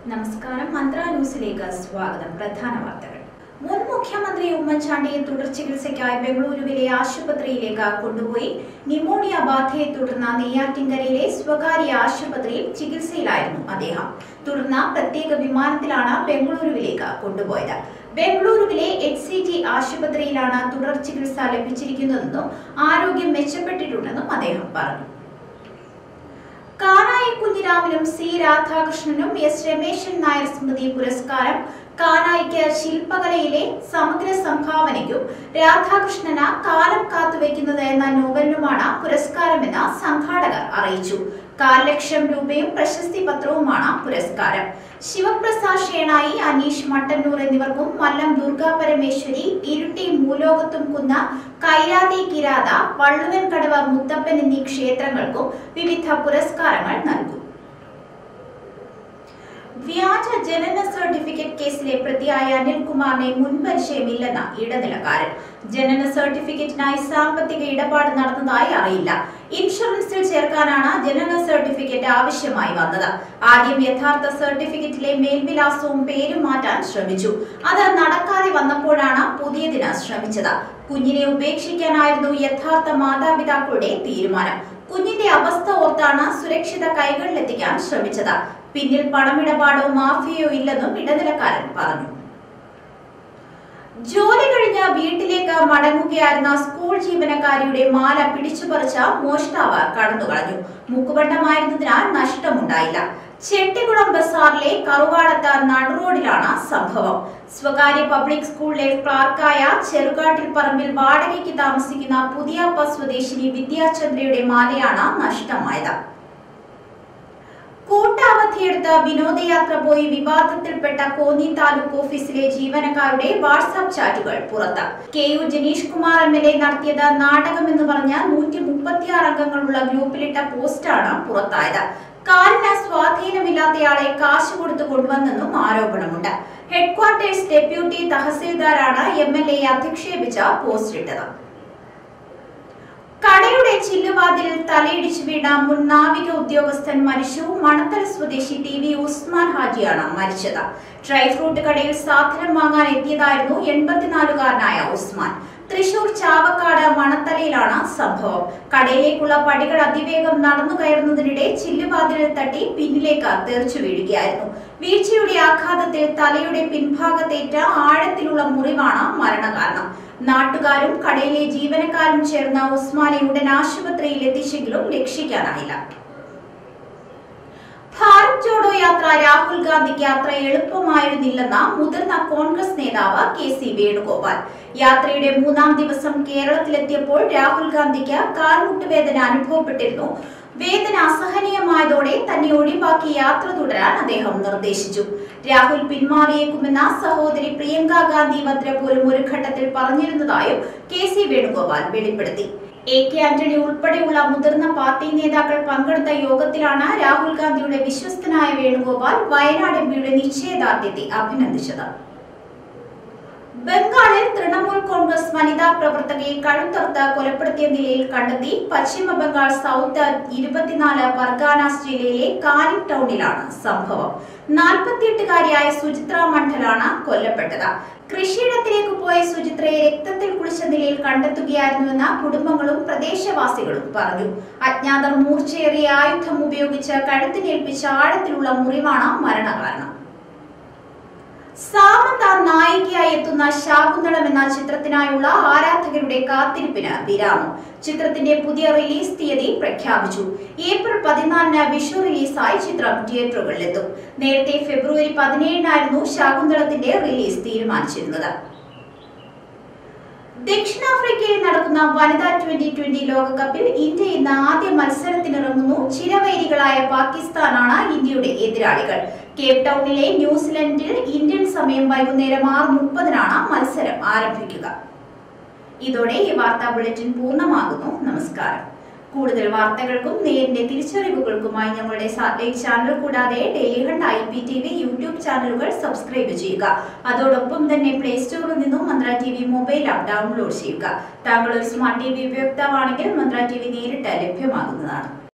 നമസ്കാരം മന്ത്ര ന്യൂസിലേക്ക് സ്വാഗതം പ്രധാന വാർത്തകൾ മുൻ മുഖ്യമന്ത്രി ഉമ്മൻചാണ്ടിയെ തുടർ ചികിത്സയ്ക്കായി ബംഗളൂരുവിലെ ആശുപത്രിയിലേക്ക് കൊണ്ടുപോയി ന്യൂമോണിയ ബാധയെ തുടർന്ന് നെയ്യാറ്റിൻകരയിലെ സ്വകാര്യ ആശുപത്രിയിൽ ചികിത്സയിലായിരുന്നു അദ്ദേഹം തുടർന്ന് പ്രത്യേക വിമാനത്തിലാണ് ബംഗളൂരുവിലേക്ക് കൊണ്ടുപോയത് ബംഗളൂരുവിലെ എച്ച് സി ജി ആശുപത്രിയിലാണ് തുടർ ചികിത്സ ലഭിച്ചിരിക്കുന്നതെന്നും ആരോഗ്യം മെച്ചപ്പെട്ടിട്ടുണ്ടെന്നും അദ്ദേഹം പറഞ്ഞു കാനായി കുഞ്ഞിരാമനും സി രാധാകൃഷ്ണനും എസ് രമേശൻ നായർ സ്മൃതി പുരസ്കാരം കാനായിക്ക് ശില്പകലയിലെ സമഗ്ര സംഭാവനയ്ക്കും രാധാകൃഷ്ണന് കാലം കാത്തുവെക്കുന്നത് എന്ന നോവലിനുമാണ് പുരസ്കാരമെന്ന് സംഘാടകർ അറിയിച്ചു കാൽ ലക്ഷം രൂപയും പ്രശസ്തി പത്രവുമാണ് പുരസ്കാരം ശിവപ്രസാദ് ഷേണായി അനീഷ് മട്ടന്നൂർ എന്നിവർക്കും മല്ലം ദുർഗാ പരമേശ്വരി ഇരുട്ടി മൂലോകത്തും കുന്ന കൈരാതി കിരാത വള്ളുവൻകടവ് മുത്തപ്പൻ എന്നീ ക്ഷേത്രങ്ങൾക്കും വിവിധ പുരസ്കാരങ്ങൾ നൽകും വ്യാജ ജനന സർട്ടിഫിക്കറ്റ് കേസിലെ പ്രതിയായ അനിൽകുമാറിനെ മുൻപരിചയമില്ലെന്ന ഇടനിലക്കാരൻ ജനന സർട്ടിഫിക്കറ്റിനായി സാമ്പത്തിക ഇടപാട് നടന്നതായി അറിയില്ല ഇൻഷുറൻസിൽ ചേർക്കാനാണ് ജനന സർട്ടിഫിക്കറ്റ് ആവശ്യമായി വന്നത് ആദ്യം യഥാർത്ഥ സർട്ടിഫിക്കറ്റിലെ മേൽവിലാസവും പേരും മാറ്റാൻ ശ്രമിച്ചു അത് നടക്കാതെ വന്നപ്പോഴാണ് പുതിയതിന് ശ്രമിച്ചത് കുഞ്ഞിനെ ഉപേക്ഷിക്കാനായിരുന്നു യഥാർത്ഥ മാതാപിതാക്കളുടെ തീരുമാനം കുഞ്ഞിന്റെ അവസ്ഥ ഓർത്താണ് സുരക്ഷിത കൈകളിലെത്തിക്കാൻ ശ്രമിച്ചത് പിന്നിൽ പണമിടപാടോ മാഫിയയോ ഇല്ലെന്നും ഇടനിലക്കാരൻ പറഞ്ഞു ജോലി കഴിഞ്ഞ് വീട്ടിലേക്ക് മടങ്ങുകയായിരുന്ന സ്കൂൾ ജീവനക്കാരിയുടെ മാല പിടിച്ചുപറിച്ച മോഷ്ടാവ് കടന്നുകളഞ്ഞു മുക്കുപണ്ടമായിരുന്നതിനാൽ നഷ്ടമുണ്ടായില്ല ചെട്ടികുളം ബസാറിലെ കറുവാടത്ത നടുറോഡിലാണ് സംഭവം സ്വകാര്യ പബ്ലിക് സ്കൂളിലെ ക്ലാർക്കായ ചെറുകാട്ടിൽ പറമ്പിൽ വാടകയ്ക്ക് താമസിക്കുന്ന പുതിയാപ്പ സ്വദേശിനി വിദ്യാചന്ദ്രയുടെ മാലയാണ് നഷ്ടമായത് കൂട്ടാവധിയെടുത്ത് വിനോദയാത്ര പോയി വിവാദത്തിൽപ്പെട്ട കോന്നി താലൂക്ക് ഓഫീസിലെ ജീവനക്കാരുടെ വാട്സാപ്പ് ചാറ്റുകൾ പുറത്ത് K U Janeesh Kumar M L A നടത്തിയത് നാടകമെന്ന് പറഞ്ഞ നൂറ്റി മുപ്പത്തിയാറ് അംഗങ്ങളുള്ള ഗ്രൂപ്പിലിട്ട പോസ്റ്റാണ് പുറത്തായത് കാലിന് സ്വാധീനമില്ലാത്തയാളെ കാശ് കൊടുത്തു കൊണ്ടുവന്നെന്നും ആരോപണമുണ്ട് ഹെഡ്ക്വാർട്ടേഴ്സ് ഡെപ്യൂട്ടി തഹസീൽദാരാണ് എം എൽ എ അധിക്ഷേപിച്ച പോസ്റ്റ് ഇട്ടത് കടയുടെ ചില്ലുവാതിലിൽ തലയിടിച്ചു വീണ മുൻ നാവിക ഉദ്യോഗസ്ഥൻ മരിച്ചു മണത്തല സ്വദേശി ടി വി ഉസ്മാൻ ഹാജിയാണ് മരിച്ചത് ഡ്രൈ ഫ്രൂട്ട് കടയിൽ സാധനം വാങ്ങാൻ എത്തിയതായിരുന്നു എൺപത്തിനാലുകാരനായ ഉസ്മാൻ തൃശൂർ ചാവക്കാട് മണത്തലയിലാണ് സംഭവം കടയിലേക്കുള്ള പടികൾ അതിവേഗം നടന്നു കയറുന്നതിനിടെ ചില്ലുവാതിലിൽ തട്ടി പിന്നിലേക്ക് തെറിച്ചു വീഴുകയായിരുന്നു വീഴ്ചയുടെ ആഘാതത്തിൽ തലയുടെ പിൻഭാഗത്തേറ്റ ആഴത്തിലുള്ള മുറിവാണ് മരണകാരണം നാട്ടുകാരും കടയിലെ ജീവനക്കാരും ചേർന്ന ഉസ്മാനെ ഉടൻ ആശുപത്രിയിൽ എത്തിച്ചെങ്കിലും രക്ഷിക്കാനായില്ല ഭാരത് ജോഡോ യാത്ര രാഹുൽ ഗാന്ധിക്ക് അത്ര എളുപ്പമായിരുന്നില്ലെന്ന മുതിർന്ന കോൺഗ്രസ് നേതാവ് കെ സി വേണുഗോപാൽ യാത്രയുടെ മൂന്നാം ദിവസം കേരളത്തിലെത്തിയപ്പോൾ രാഹുൽ ഗാന്ധിക്ക് കാൽമുട്ടുവേദന അനുഭവപ്പെട്ടിരുന്നു വേദന അസഹനീയമായതോടെ തന്നെ ഒഴിവാക്കി യാത്ര തുടരാൻ അദ്ദേഹം നിർദ്ദേശിച്ചു രാഹുൽ പിന്മാറിയേക്കുമെന്ന സഹോദരി പ്രിയങ്ക ഗാന്ധി വദ്ര പോലും ഒരു ഘട്ടത്തിൽ പറഞ്ഞിരുന്നതായും കെ സി വേണുഗോപാൽ വെളിപ്പെടുത്തി എ കെ ആന്റണി ഉൾപ്പെടെയുള്ള മുതിർന്ന പാർട്ടി നേതാക്കൾ പങ്കെടുത്ത യോഗത്തിലാണ് രാഹുൽ ഗാന്ധിയുടെ വിശ്വസ്തനായ വേണുഗോപാൽ വയനാട് എംപിയുടെ നിശ്ചയദാർഢ്യത്തെ അഭിനന്ദിച്ചത് ബംഗാളിൽ തൃണമൂൽ കോൺഗ്രസ് വനിതാ പ്രവർത്തകയെ കഴുത്തറുത്ത് കൊലപ്പെടുത്തിയ നിലയിൽ കണ്ടെത്തി പശ്ചിമ ബംഗാൾ സൗത്ത് ഇരുപത്തിനാല് പർഗാനാസ് ജില്ലയിലെ കാനിങ് ടൗണിലാണ് സംഭവം നാൽപ്പത്തിയെട്ടുകാരിയായ സുചിത്ര മണ്ഡലാണ് കൊല്ലപ്പെട്ടത് കൃഷിയിടത്തിലേക്ക് പോയ സുചിത്രയെ രക്തത്തിൽ കുളിച്ച നിലയിൽ കണ്ടെത്തുകയായിരുന്നുവെന്ന് കുടുംബങ്ങളും പ്രദേശവാസികളും പറഞ്ഞു അജ്ഞാതർ മൂർച്ചയേറിയ ആയുധം ഉപയോഗിച്ച് കഴുത്തിനേൽപ്പിച്ച ആഴത്തിലുള്ള മുറിവാണ് മരണകാരണം സാമന്ത നായികയായി എത്തുന്ന ശാകുന്തളം എന്ന ചിത്രത്തിനായുള്ള ആരാധകരുടെ കാത്തിരിപ്പിന് വിരാമം ചിത്രത്തിന്റെ പുതിയ റിലീസ് തീയതി പ്രഖ്യാപിച്ചു ഏപ്രിൽ പതിനാലിന് വിഷു റിലീസായി ചിത്രം തിയേറ്ററുകളിലെത്തും നേരത്തെ ഫെബ്രുവരി പതിനേഴിനായിരുന്നു ശാകുന്തളത്തിന്റെ റിലീസ് തീരുമാനിച്ചിരുന്നത് ദക്ഷിണാഫ്രിക്കയിൽ നടക്കുന്ന വനിതാ ട്വന്റി ട്വന്റി ലോകകപ്പിൽ ഇന്ത്യ ഇന്ന് ആദ്യ മത്സരത്തിനിറങ്ങുന്നു ചിരവൈരികളായ പാകിസ്ഥാനാണ് ഇന്ത്യയുടെ എതിരാളികൾ കേപ്പ് ടൗണിലെ ന്യൂസിലൻഡിൽ ഇന്ത്യൻ സമയം വൈകുന്നേരം ആറ് മുപ്പതിനാണ് മത്സരം ആരംഭിക്കുക ഇതോടെ ഈ വാർത്താ ബുള്ളറ്റിൻ പൂർണ്ണമാകുന്നു നമസ്കാരം കൂടുതൽ വാർത്തകൾക്കും നേരിന്റെ തിരിച്ചറിവുകൾക്കുമായി ഞങ്ങളുടെ സാറ്റലൈറ്റ് ചാനൽ കൂടാതെ Dailyhunt I P T V YouTube ചാനലുകൾ സബ്സ്ക്രൈബ് ചെയ്യുക അതോടൊപ്പം തന്നെ പ്ലേ സ്റ്റോറിൽ നിന്നും Mantra T V mobile app download ചെയ്യുക താങ്കൾ ഒരു സ്മാർട്ട് ടി വി ഉപയോക്താവാണെങ്കിൽ മന്ത്ര ടി വി നേരിട്ട് ലഭ്യമാകുന്നതാണ്